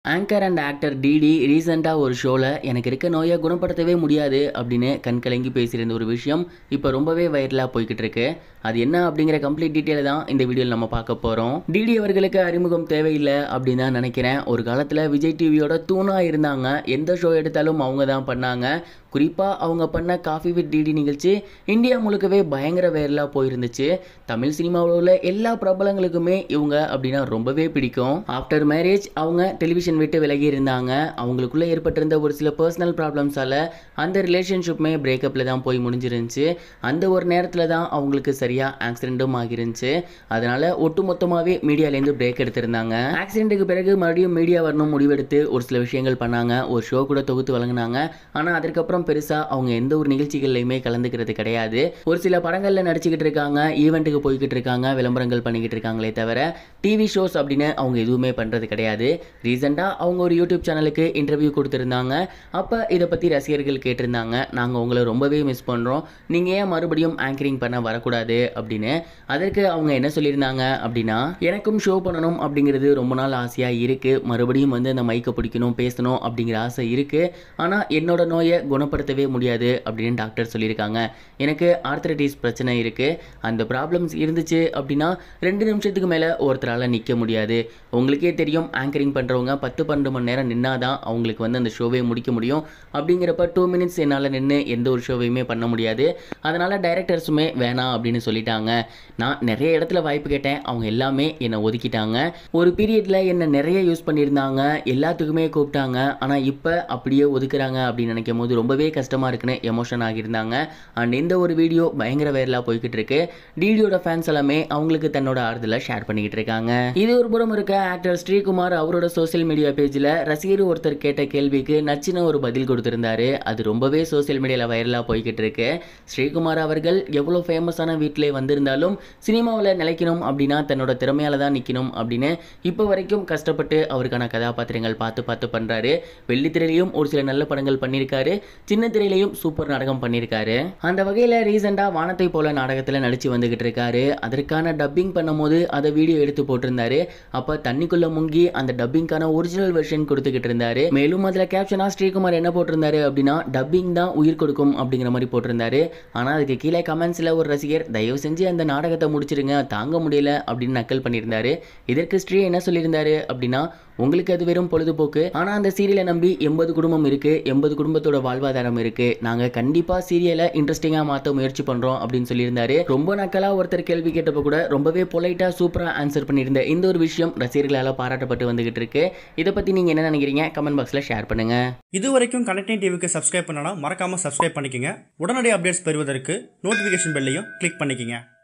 anchor and actor DD ரீசெண்டாக ஒரு ஷோவில் எனக்கு இருக்க நோயை குணப்படுத்தவே முடியாது அப்படின்னு கண் கலங்கி பேசியிருந்த ஒரு விஷயம் இப்போ ரொம்பவே வைரலாக போய்கிட்டு இருக்கு அது என்ன அப்படிங்கிற கம்ப்ளீட் டீட்டெயில் தான் இந்த வீடியோவில் நம்ம பார்க்க போகிறோம் டிடி அவர்களுக்கு அறிமுகம் தேவையில்லை அப்படின்னு தான் நினைக்கிறேன் ஒரு காலத்தில் விஜய் டிவியோட தூணாக இருந்தாங்க எந்த ஷோ எடுத்தாலும் அவங்க தான் பண்ணாங்க குறிப்பாக அவங்க பண்ண காஃபி வித் டிடி நிகழ்ச்சி இந்தியா முழுக்கவே பயங்கர வைரலாக போயிருந்துச்சு தமிழ் சினிமாவில் உள்ள எல்லா பிரபலங்களுக்குமே இவங்க அப்படின்னா ரொம்பவே பிடிக்கும் ஆஃப்டர் மேரேஜ் அவங்க டெலிவிஷன் விட்டு விலகி இருந்தாங்க அவங்களுக்குள்ள ஏற்பட்டிருந்த ஒரு சில பர்சனல் ப்ராப்ளம்ஸால அந்த ரிலேஷன்ஷிப்புமே பிரேக்கப்பில் தான் போய் முடிஞ்சிருந்துச்சு அந்த ஒரு நேரத்தில் தான் அவங்களுக்கு சரியாக ஆக்சிடென்ட்டும் ஆகிருந்துச்சு அதனால ஒட்டுமொத்தமாகவே மீடியாலேருந்து பிரேக் எடுத்திருந்தாங்க ஆக்சிடென்ட்டுக்கு பிறகு மறுபடியும் மீடியா வரணும் முடிவெடுத்து ஒரு சில விஷயங்கள் பண்ணாங்க ஒரு ஷோ கூட தொகுத்து வழங்கினாங்க ஆனால் அதற்கப்புறம் பெருசாக அவங்க எந்த ஒரு நிகழ்ச்சிகள்லையுமே கலந்துக்கிறது கிடையாது ஒரு சில படங்களில் நடிச்சுக்கிட்டு இருக்காங்க ஈவெண்ட்டுக்கு போய்கிட்டு இருக்காங்க விளம்பரங்கள் பண்ணிக்கிட்டு இருக்காங்களே தவிர டிவி ஷோஸ் அப்படின்னு அவங்க எதுவுமே பண்ணுறது கிடையாது ரீசெண்டாக அவங்க ஒரு யூடியூப் சேனலுக்கு இன்டர்வியூ கொடுத்துருந்தாங்க அப்போ இதை பற்றி ரசிகர்கள் கேட்டிருந்தாங்க நாங்கள் உங்களை ரொம்பவே மிஸ் பண்ணுறோம் நீங்கள் ஏன் மறுபடியும் ஆங்கரிங் பண்ண வரக்கூடாது அப்படின்னு அதற்கு அவங்க என்ன சொல்லியிருந்தாங்க அப்படின்னா எனக்கும் ஷோ பண்ணணும் அப்படிங்கிறது ரொம்ப நாள் ஆசையாக இருக்குது மறுபடியும் வந்து அந்த மைக்கை பிடிக்கணும் பேசணும் அப்படிங்கிற ஆசை இருக்குது ஆனால் என்னோட நோயை குணப்படுத்தவே முடியாது அப்படின்னு டாக்டர் சொல்லியிருக்காங்க எனக்கு ஆர்த்தரைட்டிஸ் பிரச்சனை இருக்குது அந்த ப்ராப்ளம்ஸ் இருந்துச்சு அப்படின்னா ரெண்டு நிமிஷத்துக்கு மேலே ஒருத்தரால் நிற்க முடியாது உங்களுக்கே தெரியும் ஆங்கரிங் பண்ணுறவங்க பத்து பன்னெண்டு மணி நேரம் நின்னா தான் அவங்களுக்கு வந்து அந்த ஷோவே முடிக்க முடியும் அப்படிங்கிறப்ப டூ மினிட்ஸ் என்னால் நின்று எந்த ஒரு ஷோவையுமே பண்ண முடியாது அதனால் டைரக்டர்ஸுமே வேணாம் அப்படின்னு சொல்லிட்டாங்க நான் நிறைய இடத்துல வாய்ப்பு கேட்டேன் அவங்க எல்லாமே என்னை ஒதுக்கிட்டாங்க ஒரு பீரியடில் என்னை நிறைய யூஸ் பண்ணியிருந்தாங்க எல்லாத்துக்குமே கூப்பிட்டாங்க ஆனால் இப்போ அப்படியே ஒதுக்குறாங்க அப்படின்னு நினைக்கும் போது ரொம்பவே கஷ்டமாக இருக்குன்னு எமோஷன் ஆகியிருந்தாங்க அண்ட் இந்த ஒரு வீடியோ பயங்கர வைரலாக போய்கிட்டு இருக்கு டிடியோட ஃபேன்ஸ் எல்லாமே அவங்களுக்கு தன்னோட ஆறுதலை ஷேர் பண்ணிக்கிட்டு இருக்காங்க இது ஒரு புறம் இருக்க ஆக்டர் ஸ்ரீகுமார் அவரோட சோஷியல் மீடியா பேஜில் ரசிகர் ஒருத்தர் கேட்ட கேள்விக்கு நச்சின ஒரு பதில் கொடுத்திருந்தாரு அது ரொம்பவே சோஷியல் மீடியாவில் வைரலாக போய்கிட்டு இருக்கு ஸ்ரீகுமார் அவர்கள் எவ்வளோ ஃபேமஸான வீட்டிலே வந்திருந்தாலும் சினிமாவில் நிலைக்கணும் அப்படின்னா தன்னோட திறமையால தான் நிற்கணும் அப்படின்னு இப்போ வரைக்கும் கஷ்டப்பட்டு அவருக்கான கதாபாத்திரங்கள் பார்த்து பார்த்து பண்ணுறாரு வெள்ளித்திரையிலையும் ஒரு சில நல்ல படங்கள் பண்ணியிருக்காரு சின்ன திரையிலையும் சூப்பர் நாடகம் பண்ணியிருக்காரு அந்த வகையில் ரீசெண்டாக வானத்தை போல நாடகத்தில் நடித்து வந்துகிட்டு இருக்காரு அதற்கான டப்பிங் பண்ணும்போது அதை வீடியோ எடுத்து போட்டிருந்தாரு அப்போ தண்ணிக்குள்ள முங்கி அந்த டப்பிங்கான ஒரிஜினல் வெர்ஷன் கொடுத்துக்கிட்டு இருந்தாரு மேலும் அதில் கேப்ஷனாக ஸ்ரீகுமார் என்ன போட்டிருந்தாரு அப்படின்னா டப்பிங் தான் உயிர் கொடுக்கும் அப்படிங்கிற மாதிரி போட்டிருந்தாரு ஆனால் அதுக்கு கீழே கமெண்ட்ஸில் ஒரு ரசிகர் தயவு செஞ்சு அந்த நாடகத்தை முடிச்சிருங்க தாங்க முடியல அப்படின்னு நக்கல் பண்ணியிருந்தாரு இதற்கு ஸ்ரீ என்ன சொல்லியிருந்தாரு அப்படின்னா உங்களுக்கு அது வெறும் பொழுதுபோக்கு ஆனால் அந்த சீரியலை நம்பி எண்பது குடும்பம் இருக்கு எண்பது குடும்பத்தோட வாழ்வாதாரம் இருக்கு நாங்கள் கண்டிப்பாக சீரியலை இன்ட்ரெஸ்டிங்காக மாற்ற முயற்சி பண்ணுறோம் அப்படின்னு சொல்லியிருந்தாரு ரொம்ப நாட்களாக ஒருத்தர் கேள்வி கேட்டப்போ கூட ரொம்பவே பொலைட்டாக சூப்பராக ஆன்சர் பண்ணியிருந்த இந்த ஒரு விஷயம் ரசிகர்களால் பாராட்டப்பட்டு வந்துகிட்டு இருக்கு இதை பற்றி நீங்கள் என்ன நினைக்கிறீங்க கமெண்ட் பாக்ஸில் ஷேர் பண்ணுங்க இது வரைக்கும் கனெக்டிங் டிவிக்கு சப்ஸ்கிரைப் பண்ணனா மறக்காம சப்ஸ்கிரைப் பண்ணிக்கங்க உடனடி அப்டேட்ஸ் பெறுவதற்கு நோட்டிஃபிகேஷன் பெல்லையும் கிளிக் பண்ணிக்கங்க